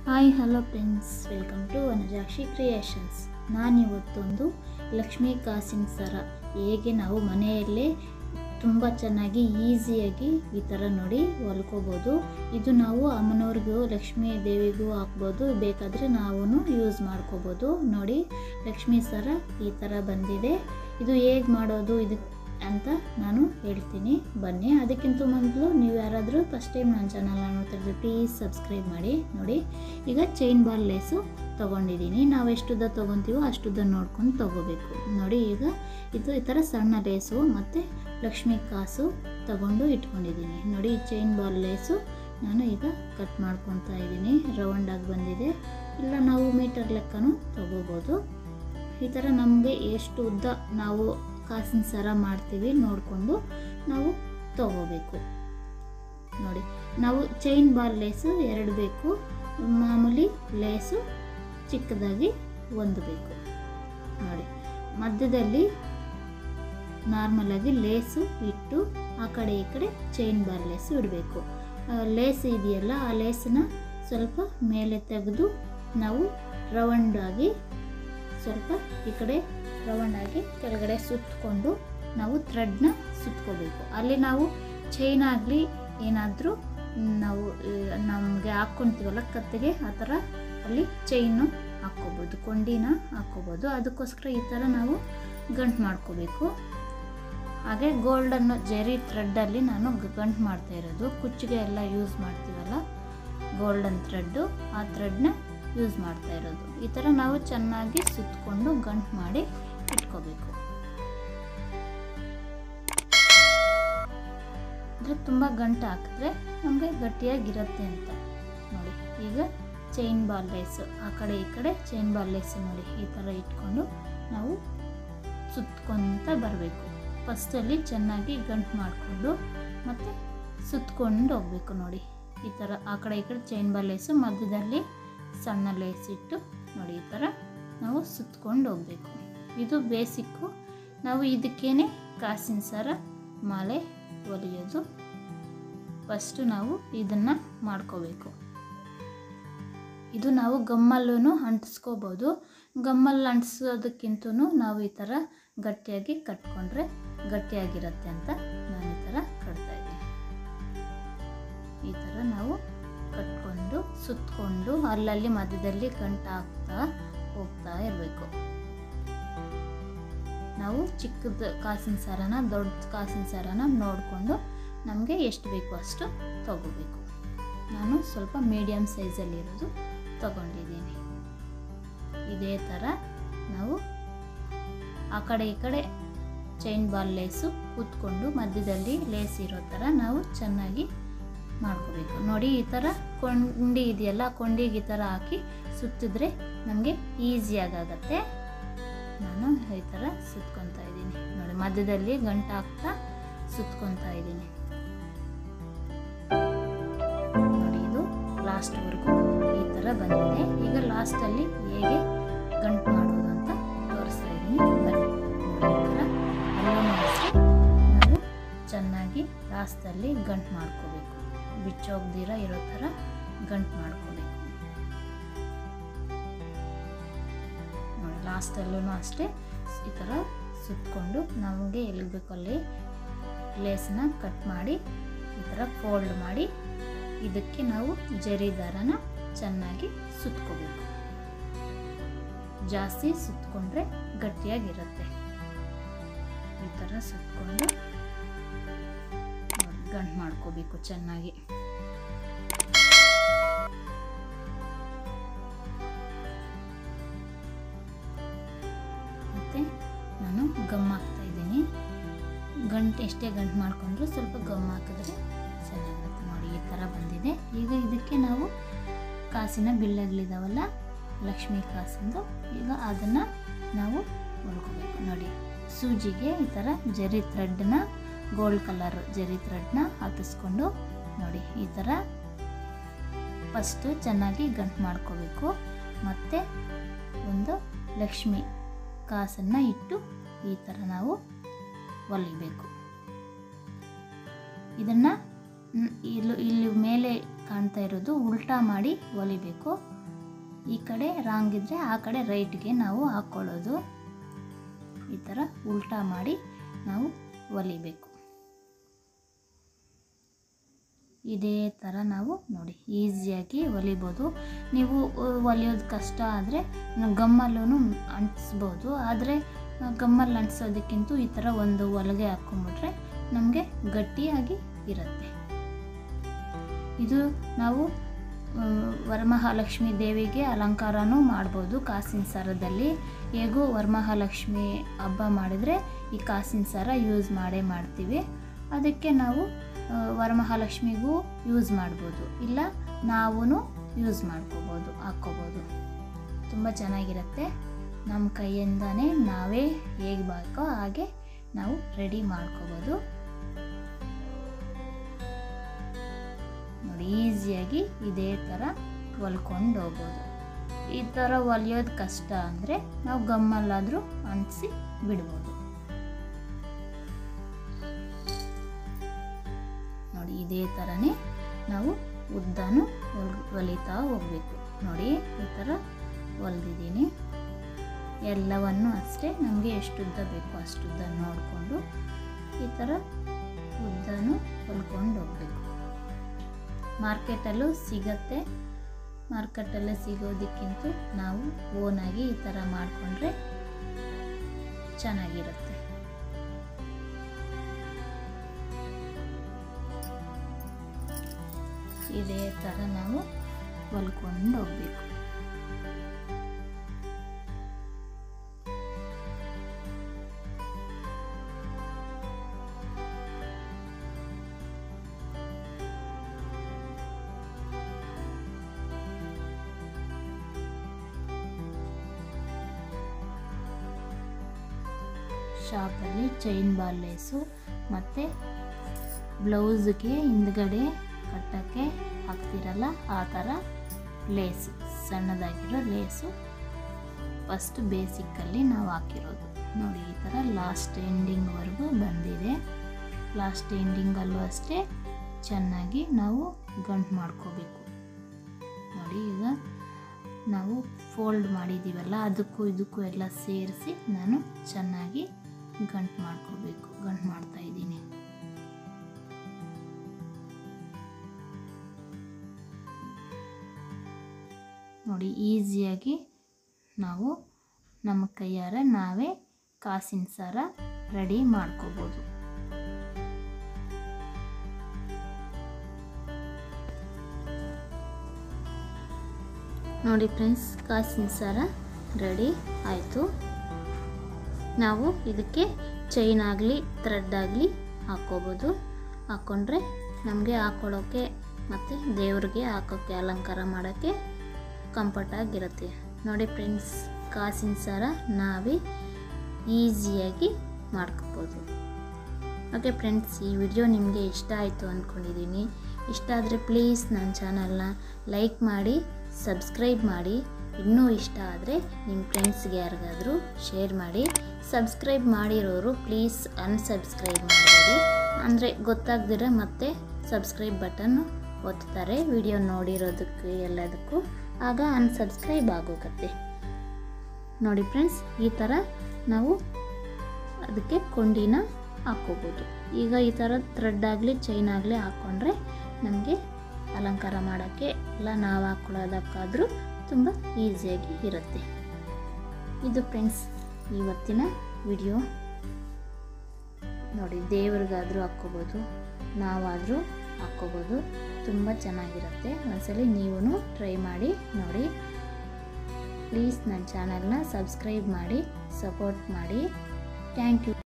hi hello friends welcome to Vanajakshi creations ನಾನಿವತ್ತೊಂದು ಲಕ್ಷ್ಮೀ ಕಾಸಿನ ಸರ ಹೇಗೆ ನಾವು ಮನೆಯಲ್ಲೇ ತುಂಬ ಚೆನ್ನಾಗಿ ಈಸಿಯಾಗಿ ಈ ಥರ ನೋಡಿ ಹೊಲ್ಕೋಬೋದು ಇದು ನಾವು ಅಮ್ಮನವ್ರಿಗೂ ಲಕ್ಷ್ಮೀ ದೇವಿಗೂ ಹಾಕ್ಬೋದು ಬೇಕಾದರೆ ನಾವು ಯೂಸ್ ಮಾಡ್ಕೋಬೋದು ನೋಡಿ ಲಕ್ಷ್ಮೀ ಸರ ಈ ಥರ ಬಂದಿದೆ ಇದು ಹೇಗೆ ಮಾಡೋದು ಇದು ಅಂತ ನಾನು ಹೇಳ್ತೀನಿ ಬನ್ನಿ ಅದಕ್ಕಿಂತ ಮೊದಲು ನೀವು ಯಾರಾದರೂ ಫಸ್ಟ್ ಟೈಮ್ ನನ್ನ ಚಾನಲ್ನ ನೋಡ್ತಿದ್ರೆ ಪ್ಲೀಸ್ ಸಬ್ಸ್ಕ್ರೈಬ್ ಮಾಡಿ ನೋಡಿ ಈಗ ಚೈನ್ ಬಾಲ್ ಲೇಸು ತೊಗೊಂಡಿದ್ದೀನಿ ನಾವು ಎಷ್ಟುದ್ದ ತೊಗೊತೀವೋ ಅಷ್ಟುದ್ದ ನೋಡ್ಕೊಂಡು ತೊಗೋಬೇಕು ನೋಡಿ ಈಗ ಇದು ಈ ಥರ ಸಣ್ಣ ಲೇಸು ಮತ್ತು ಲಕ್ಷ್ಮಿ ಕಾಸು ತಗೊಂಡು ಇಟ್ಕೊಂಡಿದ್ದೀನಿ ನೋಡಿ ಈ ಚೈನ್ ಬಾಲ್ ಲೇಸು ನಾನು ಈಗ ಕಟ್ ಮಾಡ್ಕೊತಾ ಇದ್ದೀನಿ ರೌಂಡಾಗಿ ಬಂದಿದೆ ಇಲ್ಲ ನಾವು ಮೀಟರ್ ಲೆಕ್ಕನೂ ತೊಗೋಬೋದು ಈ ಥರ ನಮಗೆ ಎಷ್ಟು ಉದ್ದ ನಾವು ಕಾಸಿನ ಸರ ಮಾಡ್ತೀವಿ ನೋಡಿಕೊಂಡು ನಾವು ತಗೋಬೇಕು ನೋಡಿ ನಾವು ಚೈನ್ ಬಾಲ್ ಲೇಸು ಎರಡು ಬೇಕು ಮಾಮೂಲಿ ಲೇಸು ಚಿಕ್ಕದಾಗಿ ಒಂದು ಬೇಕು ನೋಡಿ ಮಧ್ಯದಲ್ಲಿ ನಾರ್ಮಲಾಗಿ ಲೇಸು ಇಟ್ಟು ಆ ಕಡೆ ಈ ಕಡೆ ಚೈನ್ ಬಾಲ್ ಲೇಸು ಇಡಬೇಕು ಲೇಸ್ ಇದೆಯಲ್ಲ ಆ ಲೇಸನ್ನ ಸ್ವಲ್ಪ ಮೇಲೆ ತೆಗೆದು ನಾವು ರೌಂಡಾಗಿ ಸ್ವಲ್ಪ ಈ ಕಡೆ ರೌಂಡಾಗಿ ಕೆಳಗಡೆ ಸುತ್ತಕೊಂಡು ನಾವು ಥ್ರೆಡ್ನ ಸುತ್ಕೋಬೇಕು ಅಲ್ಲಿ ನಾವು ಚೈನ್ ಆಗಲಿ ಏನಾದರೂ ನಾವು ನಮಗೆ ಹಾಕ್ಕೊತೀವಲ್ಲ ಕತ್ತಿಗೆ ಆ ಥರ ಅಲ್ಲಿ ಚೈನು ಹಾಕ್ಕೋಬೋದು ಕೊಂಡಿನ ಹಾಕ್ಕೋಬೋದು ಅದಕ್ಕೋಸ್ಕರ ಈ ಥರ ನಾವು ಗಂಟು ಮಾಡ್ಕೋಬೇಕು ಹಾಗೆ ಗೋಲ್ಡನ್ನು ಜೆರಿ ಥ್ರೆಡ್ಡಲ್ಲಿ ನಾನು ಗಂಟು ಮಾಡ್ತಾ ಇರೋದು ಕುಚ್ಚಿಗೆ ಎಲ್ಲ ಯೂಸ್ ಮಾಡ್ತೀವಲ್ಲ ಗೋಲ್ಡನ್ ಥ್ರೆಡ್ಡು ಆ ಥ್ರೆಡ್ನ ಯೂಸ್ ಮಾಡ್ತಾ ಇರೋದು ಈ ಥರ ನಾವು ಚೆನ್ನಾಗಿ ಸುತ್ತಕೊಂಡು ಗಂಟು ಮಾಡಿ ಇಟ್ಕೋಬೇಕು ಅಂದರೆ ತುಂಬ ಗಂಟು ಹಾಕಿದ್ರೆ ನಮಗೆ ಗಟ್ಟಿಯಾಗಿರುತ್ತೆ ಅಂತ ನೋಡಿ ಈಗ ಚೈನ್ ಬಾಲ್ ಲೇಸು ಆ ಕಡೆ ಈ ಕಡೆ ಚೈನ್ ಬಾಲ್ ಲೇಸು ನೋಡಿ ಈ ಥರ ಇಟ್ಕೊಂಡು ನಾವು ಸುತ್ಕೊತ ಬರಬೇಕು ಫಸ್ಟಲ್ಲಿ ಚೆನ್ನಾಗಿ ಗಂಟು ಮಾಡಿಕೊಂಡು ಮತ್ತು ಸುತ್ಕೊಂಡು ಹೋಗ್ಬೇಕು ನೋಡಿ ಈ ಥರ ಆ ಕಡೆ ಈ ಕಡೆ ಚೈನ್ ಬಾಲ್ ಲೇಸು ಮಧ್ಯದಲ್ಲಿ ಸಣ್ಣ ಲೇಸ್ ಇಟ್ಟು ನೋಡಿ ಈ ಥರ ನಾವು ಸುತ್ಕೊಂಡು ಹೋಗಬೇಕು ಇದು ಬೇಸಿಕ್ಕು ನಾವು ಇದಕ್ಕೇನೆ ಕಾಸಿನ ಸರ ಮಾಲೆ ಹೊಲಿಯೋದು ಫಸ್ಟು ನಾವು ಇದನ್ನು ಮಾಡ್ಕೋಬೇಕು ಇದು ನಾವು ಗಮ್ಮಲ್ಲೂ ಅಂಟಿಸ್ಕೋಬೋದು ಗಮ್ಮಲ್ಲಿ ಅಂಟಿಸೋದಕ್ಕಿಂತನೂ ನಾವು ಈ ಥರ ಗಟ್ಟಿಯಾಗಿ ಕಟ್ಕೊಂಡ್ರೆ ಗಟ್ಟಿಯಾಗಿರುತ್ತೆ ಅಂತ ನಾನು ಈ ಥರ ಕಟ್ತಾ ಇದ್ದೀನಿ ಈ ಥರ ನಾವು ಕಟ್ಕೊಂಡು ಸುತ್ತಕೊಂಡು ಅಲ್ಲಲ್ಲಿ ಮಧ್ಯದಲ್ಲಿ ಗಂಟು ಹಾಕ್ತಾ ಹೋಗ್ತಾ ಇರಬೇಕು ನಾವು ಚಿಕ್ಕದ ಕಾಸಿನ ಸರನ ದೊಡ್ಡ ಕಾಸಿನ ಸರನ ನೋಡಿಕೊಂಡು ನಮಗೆ ಎಷ್ಟು ಬೇಕು ಅಷ್ಟು ತಗೋಬೇಕು ನಾನು ಸ್ವಲ್ಪ ಮೀಡಿಯಮ್ ಸೈಜಲ್ಲಿರೋದು ತಗೊಂಡಿದ್ದೀನಿ ಇದೇ ಥರ ನಾವು ಆ ಕಡೆ ಈ ಕಡೆ ಚೈನ್ ಬಾಲ್ ಲೇಸು ಕೂತ್ಕೊಂಡು ಮಧ್ಯದಲ್ಲಿ ಲೇಸ್ ಇರೋ ಥರ ನಾವು ಚೆನ್ನಾಗಿ ಮಾಡ್ಕೋಬೇಕು ನೋಡಿ ಈ ಥರ ಕೊಂಡಿ ಇದೆಯಲ್ಲ ಕೊಂಡಿಗೆ ಈ ಥರ ಹಾಕಿ ಸುತ್ತಿದ್ರೆ ನಮಗೆ ಈಸಿಯಾಗತ್ತೆ ನಾನು ಈ ಥರ ಸುತ್ಕೊತಾ ಇದ್ದೀನಿ ನೋಡಿ ಮಧ್ಯದಲ್ಲಿ ಗಂಟು ಹಾಕ್ತಾ ಸುತ್ಕೊತಾ ಇದ್ದೀನಿ ನೋಡಿ ಇದು ಲಾಸ್ಟ್ವರೆಗೂ ಈ ಥರ ಬಂದಿದೆ ಈಗ ಲಾಸ್ಟಲ್ಲಿ ಹೇಗೆ ಗಂಟು ಮಾಡೋದು ಅಂತ ತೋರಿಸ್ತಾ ಇದ್ದೀನಿ ಬನ್ನಿ ನೋಡಿ ಈ ಥರ ಎಲ್ಲನೂ ಅಷ್ಟೇ ನಾವು ಚೆನ್ನಾಗಿ ಲಾಸ್ಟಲ್ಲಿ ಗಂಟು ಮಾಡ್ಕೋಬೇಕು ಬಿಚ್ಚೋಗ್ದಿರ ಇರೋ ಥರ ಗಂಟು ಮಾಡ್ಕೋಬೇಕು ನೋಡಿ ಲಾಸ್ಟಲ್ಲೂ ಅಷ್ಟೇ ಈ ಥರ ಸುತ್ತಕೊಂಡು ನಮಗೆ ಎಲ್ಲಿಗೆ ಬೇಕು ಅಲ್ಲಿ ಲೇಸನ್ನ ಕಟ್ ಮಾಡಿ ಈ ಥರ ಫೋಲ್ಡ್ ಮಾಡಿ ಇದಕ್ಕೆ ನಾವು ಜರಿ ದಾರನ ಚೆನ್ನಾಗಿ ಸುತ್ಕೋಬೇಕು ಜಾಸ್ತಿ ಸುತ್ತಕೊಂಡ್ರೆ ಗಟ್ಟಿಯಾಗಿರುತ್ತೆ ಈ ಥರ ಸುತ್ತಕೊಂಡು ಗಂಟು ಮಾಡ್ಕೋಬೇಕು ಚೆನ್ನಾಗಿ ಮತ್ತು ನಾನು ಗಮ್ ಹಾಕ್ತಾ ಇದ್ದೀನಿ ಗಂಟು ಎಷ್ಟೇ ಗಂಟು ಮಾಡಿಕೊಂಡ್ರು ಸ್ವಲ್ಪ ಗಮ್ ಹಾಕಿದ್ರೆ ಚೆನ್ನಾಗಿರುತ್ತೆ ನೋಡಿ ಈ ಥರ ಬಂದಿದೆ ಈಗ ಇದಕ್ಕೆ ನಾವು ಕಾಸಿನ ಬಿಲ್ಲೆಗಳಿದಾವಲ್ಲ ಲಕ್ಷ್ಮೀ ಕಾಸಿಂದು ಈಗ ಅದನ್ನು ನಾವು ಹೊಲ್ಕೋಬೇಕು ನೋಡಿ ಸೂಜಿಗೆ ಈ ಥರ ಜರಿ ಥ್ರೆಡ್ನ ಗೋಲ್ಡ್ ಕಲರ್ ಜರಿ ಥ್ರೆಡ್ನ ಹಾಕಿಸ್ಕೊಂಡು ನೋಡಿ ಈ ಥರ ಫಸ್ಟು ಚೆನ್ನಾಗಿ ಗಂಟು ಮಾಡ್ಕೋಬೇಕು ಮತ್ತು ಒಂದು ಲಕ್ಷ್ಮಿ ಕಾಸನ್ನು ಇಟ್ಟು ಈ ಥರ ನಾವು ಹೊಲಿಬೇಕು ಇದನ್ನು ಇಲ್ಲಿ ಇಲ್ಲಿ ಮೇಲೆ ಕಾಣ್ತಾ ಇರೋದು ಉಲ್ಟಾ ಮಾಡಿ ಹೊಲಿಬೇಕು ಈ ಕಡೆ ರಾಂಗ್ ಇದ್ದರೆ ಆ ಕಡೆ ರೈಟ್ಗೆ ನಾವು ಹಾಕ್ಕೊಳ್ಳೋದು ಈ ಥರ ಉಲ್ಟಾ ಮಾಡಿ ನಾವು ಹೊಲಿಬೇಕು ಇದೇ ಥರ ನಾವು ನೋಡಿ ಈಸಿಯಾಗಿ ಹೊಲಿಬೋದು ನೀವು ಹೊಲಿಯೋದು ಕಷ್ಟ ಆದರೆ ಗಮ್ಮಲ್ಲೂ ಅಂಟಿಸ್ಬೋದು ಆದರೆ ಗಮ್ಮಲ್ಲಿ ಅಂಟಿಸೋದಕ್ಕಿಂತ ಈ ಥರ ಒಂದು ಹೊಲಿಗೆ ಹಾಕ್ಕೊಂಬಿಟ್ರೆ ನಮಗೆ ಗಟ್ಟಿಯಾಗಿ ಇರುತ್ತೆ ಇದು ನಾವು ಆ, ವರಮಹಾಲಕ್ಷ್ಮಿ ದೇವಿಗೆ ಅಲಂಕಾರನೂ ಮಾಡ್ಬೋದು ಕಾಸಿನ ಸರದಲ್ಲಿ ಹೇಗೂ ವರಮಹಾಲಕ್ಷ್ಮಿ ಹಬ್ಬ ಮಾಡಿದರೆ ಈ ಕಾಸಿನ ಸರ ಯೂಸ್ ಮಾಡೇ ಮಾಡ್ತೀವಿ ಅದಕ್ಕೆ ನಾವು ಆ, ವರಮಹಾಲಕ್ಷ್ಮಿಗೂ ಯೂಸ್ ಮಾಡ್ಬೋದು ಇಲ್ಲ ನಾವೂ ಯೂಸ್ ಮಾಡ್ಕೋಬೋದು ಹಾಕ್ಕೋಬೋದು ತುಂಬ ಚೆನ್ನಾಗಿರುತ್ತೆ ನಮ್ಮ ಕೈಯಿಂದನೇ ನಾವೇ ಹೇಗೆ ಬೇಕೋ ಹಾಗೆ ನಾವು ರೆಡಿ ಮಾಡ್ಕೋಬೋದು ನೋಡಿ ಈಸಿಯಾಗಿ ಇದೇ ಥರ ಹೊಲ್ಕೊಂಡು ಹೋಗ್ಬೋದು ಈ ಥರ ಹೊಲಿಯೋದು ಕಷ್ಟ ಅಂದರೆ ನಾವು ಗಮ್ಮಲ್ಲಾದರೂ ಅಂಟಿಸಿ ಬಿಡ್ಬೋದು ನೋಡಿ ಇದೇ ಥರನೇ ನಾವು ಉದ್ದನೂ ಹೊಲ್ ಹೊಲಿತಾ ಹೋಗಬೇಕು ನೋಡಿ ಈ ಥರ ಹೊಲ್ದಿದ್ದೀನಿ ಎಲ್ಲವನ್ನು ಅಷ್ಟೇ ನಮಗೆ ಎಷ್ಟು ಉದ್ದ ಬೇಕೋ ಅಷ್ಟು ಉದ್ದ ನೋಡಿಕೊಂಡು ಈ ಥರ ಉದ್ದನೂ ಹೊಲ್ಕೊಂಡು ಹೋಗಬೇಕು ಮಾರ್ಕೆಟಲ್ಲೂ ಸಿಗತ್ತೆ ಮಾರ್ಕೆಟಲ್ಲೇ ಸಿಗೋದಕ್ಕಿಂತ ನಾವು ಓನಾಗಿ ಈ ಥರ ಮಾಡಿಕೊಂಡ್ರೆ ಚೆನ್ನಾಗಿರುತ್ತೆ ಇದೇ ಥರ ನಾವು ಹೊಲ್ಕೊಂಡು ಹೋಗ್ಬೇಕು ಶಾಪಲ್ಲಿ ಚೈನ್ ಬಾಲ್ ಲೇಸು ಮತ್ತು ಬ್ಲೌಸ್ಗೆ ಹಿಂದ್ಗಡೆ ಕಟ್ಟೋಕ್ಕೆ ಹಾಕ್ತಿರಲ್ಲ ಆ ಥರ ಲೇಸು ಸಣ್ಣದಾಗಿರೋ ಲೇಸು ಫಸ್ಟ್ ಬೇಸಿಕ್ಕಲ್ಲಿ ನಾವು ಹಾಕಿರೋದು ನೋಡಿ ಈ ಥರ ಲಾಸ್ಟ್ ಎಂಡಿಂಗ್ವರೆಗೂ ಬಂದಿದೆ ಲಾಸ್ಟ್ ಎಂಡಿಂಗಲ್ಲೂ ಅಷ್ಟೇ ಚೆನ್ನಾಗಿ ನಾವು ಗಂಟು ಮಾಡ್ಕೋಬೇಕು ನೋಡಿ ಈಗ ನಾವು ಫೋಲ್ಡ್ ಮಾಡಿದ್ದೀವಲ್ಲ ಅದಕ್ಕೂ ಇದಕ್ಕೂ ಎಲ್ಲ ಸೇರಿಸಿ ನಾನು ಚೆನ್ನಾಗಿ ಗಂಟು ಮಾಡ್ಕೋಬೇಕು ಗಂಟು ಮಾಡ್ತಾ ಇದ್ದೀನಿ ನೋಡಿ ಈಸಿಯಾಗಿ ನಾವು ನಮ್ಮ ಕೈಯಾರ ನಾವೇ ಕಾಸಿನ ಸರ ರೆಡಿ ಮಾಡ್ಕೋಬೋದು ನೋಡಿ ಫ್ರೆಂಡ್ಸ್ ಕಾಸಿನ ಸರ ರೆಡಿ ಆಯಿತು ನಾವು ಇದಕ್ಕೆ ಚೈನ್ ಆಗಲಿ ಥ್ರೆಡ್ ಆಗಲಿ ಹಾಕ್ಕೋಬೋದು ಹಾಕ್ಕೊಂಡ್ರೆ ನಮಗೆ ಹಾಕ್ಕೊಳ್ಳೋಕ್ಕೆ ಮತ್ತು ದೇವ್ರಿಗೆ ಹಾಕೋಕ್ಕೆ ಅಲಂಕಾರ ಮಾಡೋಕ್ಕೆ ಕಂಫರ್ಟಾಗಿರುತ್ತೆ ನೋಡಿ ಫ್ರೆಂಡ್ಸ್ ಕಾಸಿನ ಸರ ನಾವೇ ಈಸಿಯಾಗಿ ಮಾಡ್ಕೋಬೋದು ಓಕೆ ಫ್ರೆಂಡ್ಸ್ ಈ ವಿಡಿಯೋ ನಿಮಗೆ ಇಷ್ಟ ಆಯಿತು ಅಂದ್ಕೊಂಡಿದ್ದೀನಿ ಇಷ್ಟ ಆದರೆ ಪ್ಲೀಸ್ ನನ್ನ ಚಾನಲ್ನ ಲೈಕ್ ಮಾಡಿ ಸಬ್ಸ್ಕ್ರೈಬ್ ಮಾಡಿ ಇನ್ನೂ ಇಷ್ಟ ಆದರೆ ನಿಮ್ಮ ಫ್ರೆಂಡ್ಸ್ಗೆ ಯಾರಿಗಾದರೂ ಶೇರ್ ಮಾಡಿ ಸಬ್ಸ್ಕ್ರೈಬ್ ಮಾಡಿರೋರು ಪ್ಲೀಸ್ ಅನ್ಸಬ್ಸ್ಕ್ರೈಬ್ ಮಾಡಬೇಡಿ ಅಂದರೆ ಗೊತ್ತಾಗ್ದಿರ ಮತ್ತೆ ಸಬ್ಸ್ಕ್ರೈಬ್ ಬಟನ್ ಒತ್ತಾರೆ ವಿಡಿಯೋ ನೋಡಿರೋದಕ್ಕೆ ಎಲ್ಲದಕ್ಕೂ ಆಗ ಅನ್ಸಬ್ಸ್ಕ್ರೈಬ್ ಆಗೋಗತ್ತೆ ನೋಡಿ ಫ್ರೆಂಡ್ಸ್ ಈ ಥರ ನಾವು ಅದಕ್ಕೆ ಕೊಂಡಿನ ಹಾಕ್ಕೋಬೋದು ಈಗ ಈ ಥರ ಥ್ರೆಡ್ ಆಗಲಿ ಚೈನ್ ಆಗಲಿ ಹಾಕ್ಕೊಂಡ್ರೆ ನಮಗೆ ಅಲಂಕಾರ ಮಾಡೋಕ್ಕೆ ಎಲ್ಲ ನಾವು ಹಾಕ್ಕೊಳ್ಳೋದಕ್ಕಾದರೂ ತುಂಬ ಈಸಿಯಾಗಿ ಇರುತ್ತೆ ಇದು ಫ್ರೆಂಡ್ಸ್ ಇವತ್ತಿನ ವಿಡಿಯೋ ನೋಡಿ ದೇವ್ರಿಗಾದರೂ ಹಾಕ್ಕೋಬೋದು ನಾವಾದರೂ ಹಾಕ್ಕೋಬೋದು ತುಂಬ ಚೆನ್ನಾಗಿರುತ್ತೆ ಒಂದ್ಸಲಿ ನೀವು ಟ್ರೈ ಮಾಡಿ ನೋಡಿ ಪ್ಲೀಸ್ ನನ್ನ ಚಾನಲ್ನ ಸಬ್ಸ್ಕ್ರೈಬ್ ಮಾಡಿ ಸಪೋರ್ಟ್ ಮಾಡಿ ಥ್ಯಾಂಕ್ ಯು